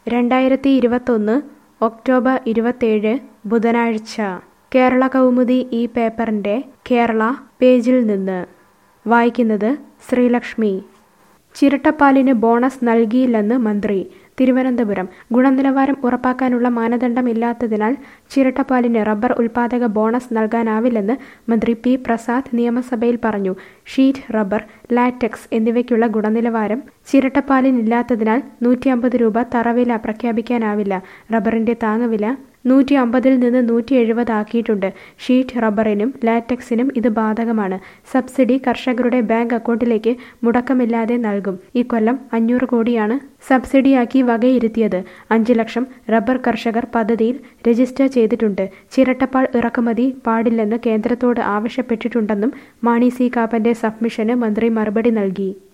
രണ്ടായിരത്തി ഇരുപത്തൊന്ന് ഒക്ടോബർ ഇരുപത്തേഴ് ബുധനാഴ്ച കേരള കൗമുദി ഈ പേപ്പറിൻ്റെ കേരള പേജിൽ നിന്ന് വായിക്കുന്നത് ശ്രീലക്ഷ്മി ചിരട്ടപ്പാലിന് ബോണസ് നൽകിയില്ലെന്ന് മന്ത്രി തിരുവനന്തപുരം ഗുണനിലവാരം ഉറപ്പാക്കാനുള്ള മാനദണ്ഡമില്ലാത്തതിനാൽ ചിരട്ടപ്പാലിന് റബ്ബർ ഉൽപ്പാദക ബോണസ് നൽകാനാവില്ലെന്ന് മന്ത്രി പി പ്രസാദ് നിയമസഭയിൽ പറഞ്ഞു ഷീറ്റ് റബ്ബർ ലാറ്റക്സ് എന്നിവയ്ക്കുള്ള ഗുണനിലവാരം ചിരട്ടപ്പാലിനില്ലാത്തതിനാൽ നൂറ്റി അമ്പത് രൂപ തറവില പ്രഖ്യാപിക്കാനാവില്ല റബ്ബറിന്റെ താങ്ങുവില നൂറ്റി അമ്പതിൽ നിന്ന് നൂറ്റി എഴുപത് ആക്കിയിട്ടുണ്ട് ഷീറ്റ് റബ്ബറിനും ലാറ്റക്സിനും ഇത് ബാധകമാണ് സബ്സിഡി കർഷകരുടെ ബാങ്ക് അക്കൗണ്ടിലേക്ക് മുടക്കമില്ലാതെ നൽകും ഇക്കൊല്ലം അഞ്ഞൂറ് കോടിയാണ് സബ്സിഡിയാക്കി വകയിരുത്തിയത് അഞ്ച് ലക്ഷം റബ്ബർ കർഷകർ പദ്ധതിയിൽ രജിസ്റ്റർ ചെയ്തിട്ടുണ്ട് ചിരട്ടപ്പാൾ ഇറക്കുമതി പാടില്ലെന്ന് കേന്ദ്രത്തോട് ആവശ്യപ്പെട്ടിട്ടുണ്ടെന്നും മാണി സി കാപ്പന്റെ സബ്മിഷന് മന്ത്രി മറുപടി നൽകി